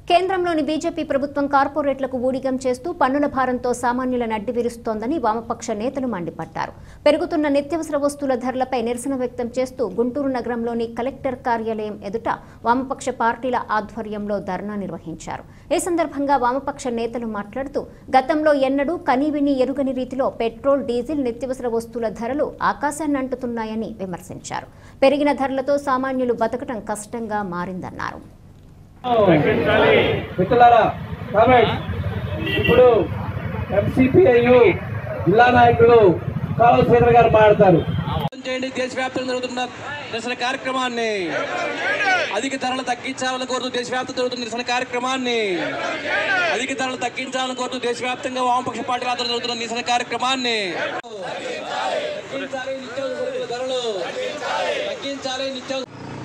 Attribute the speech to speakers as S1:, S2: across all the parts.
S1: కేంద్రంలోని బీజేపీ ప్రభుత్వం కార్పొరేట్లకు ఊడిగం చేస్తూ పన్నుల భారంతో సామాన్యులను అడ్డి విరుస్తోందని వామపక్ష నేతలు మండిపడ్డారు పెరుగుతున్న నిత్యావసర వస్తువుల ధరలపై నిరసన వ్యక్తం చేస్తూ గుంటూరు నగరంలోని కలెక్టర్ కార్యాలయం ఎదుట వామపక్ష పార్టీల ఆధ్వర్యంలో ధర్నా నిర్వహించారు ఈ సందర్భంగా వామపక్ష నేతలు మాట్లాడుతూ గతంలో ఎన్నడూ కనీవిని ఎరుగని రీతిలో పెట్రోల్ డీజిల్ నిత్యావసర వస్తువుల ధరలు ఆకాశాన్ని అంటుతున్నాయని విమర్శించారు పెరిగిన ధరలతో సామాన్యులు బతకటం కష్టంగా మారిందన్నారు
S2: మిత్రులారా కామెంట్ ఇప్పుడు ఎంసీపీఐయు జిల్లా నాయకులు కాలువ శ్రీధర్ గారు మాట్లాడతారు
S3: చేయండి దేశవ్యాప్తంగా జరుగుతున్న నిరసన కార్యక్రమాన్ని అధిక ధరలు తగ్గించాలని కోరుతూ దేశవ్యాప్తంగా జరుగుతున్న నిరసన కార్యక్రమాన్ని అధిక ధరలు తగ్గించాలని కోరుతూ దేశవ్యాప్తంగా వామపక్ష పార్టీల ఆధ్వర్యంలో జరుగుతున్న నిరసన కార్యక్రమాన్ని తగ్గించాలి నిత్యావసర ధరలు తగ్గించాలి నిత్యావసర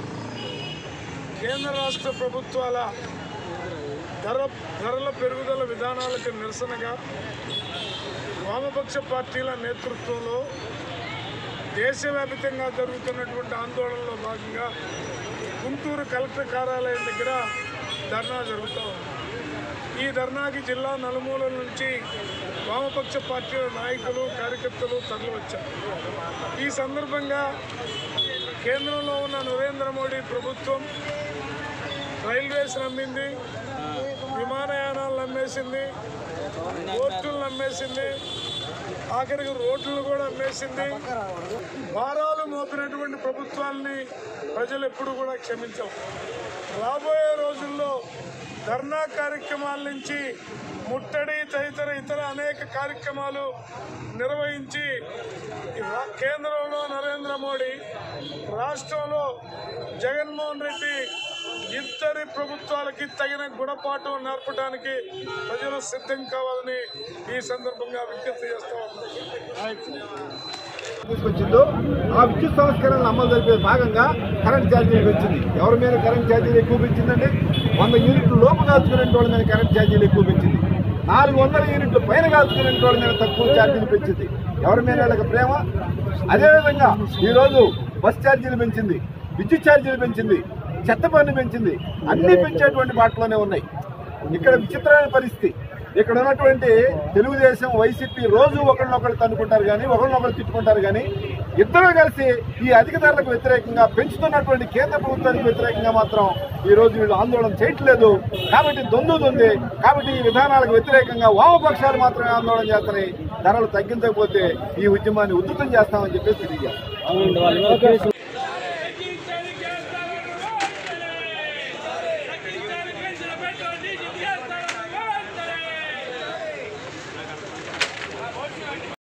S4: కేంద్ర రాష్ట్ర ప్రభుత్వాల ధర ధరల పెరుగుదల విధానాలకు నిరసనగా వామపక్ష పార్టీల నేతృత్వంలో దేశవ్యాప్తంగా జరుగుతున్నటువంటి ఆందోళనలో భాగంగా గుంటూరు కలెక్టర్ కార్యాలయం దగ్గర ధర్నా జరుగుతూ ఉంది ఈ ధర్నాకి జిల్లా నలుమూలల నుంచి వామపక్ష పార్టీల నాయకులు కార్యకర్తలు తరలివచ్చారు ఈ సందర్భంగా కేంద్రంలో ఉన్న నరేంద్ర మోడీ ప్రభుత్వం రైల్వేస్ నమ్మింది విమానయానాలు నమ్మేసింది పోర్టులు నమ్మేసింది ఆఖరికి రోడ్లను కూడా అమ్మేసింది భారాలు మోపినటువంటి ప్రభుత్వాల్ని ప్రజలు ఎప్పుడు కూడా క్షమించవు రాబోయే రోజుల్లో ధర్నా కార్యక్రమాల నుంచి ముట్టడి తదితర ఇతర అనేక కార్యక్రమాలు నిర్వహించి ఈ రా- కేంద్రంలో నరేంద్ర మోడీ రాష్ట్రంలో జగన్మోహన్ రెడ్డి ఇద్దరి ప్రభుత్వాలకి తగిన గుణపాఠం నేర్పడానికి ప్రజలు సిద్ధం కావాలని ఈ సందర్భంగా విజ్ఞప్తి చేస్తా ఉన్నాం
S5: తీసుకొచ్చిందో ఆ విద్యుత్ సంస్కరణలు అమలు జరిపే భాగంగా కరెంట్ ఛార్జీలు పెంచింది ఎవరి మీద కరెంట్ ఛార్జీలు ఎక్కువ పెంచిందండి వంద యూనిట్లు లోపు కాల్చుకునే వాళ్ళ మీద కరెంట్ ఛార్జీలు ఎక్కువ పెంచింది నాలుగు వందల యూనిట్లు పైన కాల్చుకునే వాళ్ళ మీద తక్కువ ఛార్జీలు పెంచింది ఎవరి మీద వాళ్ళకి ప్రేమ అదేవిధంగా ఈరోజు బస్ ఛార్జీలు పెంచింది విద్యుత్ ఛార్జీలు పెంచింది చెత్త పన్ను పెంచింది అన్ని పెంచేటువంటి బాటలోనే ఉన్నాయి ఇక్కడ విచిత్రమైన పరిస్థితి ఇక్కడ ఉన్నటువంటి తెలుగుదేశం వైసీపీ రోజు ఒకరినొకరు తన్నుకుంటారు కానీ ఒకరినొకరు తిట్టుకుంటారు కానీ ఇద్దరు కలిసి ఈ అధిక ధరలకు వ్యతిరేకంగా పెంచుతున్నటువంటి కేంద్ర ప్రభుత్వానికి వ్యతిరేకంగా మాత్రం ఈ రోజు వీళ్ళు ఆందోళన చేయట్లేదు కాబట్టి దొందుతుంది కాబట్టి ఈ విధానాలకు వ్యతిరేకంగా వామపక్షాలు మాత్రమే ఆందోళన చేస్తున్నాయి ధరలు తగ్గించకపోతే ఈ ఉద్యమాన్ని ఉధృతం చేస్తామని చెప్పేసి తెలియజేస్తాం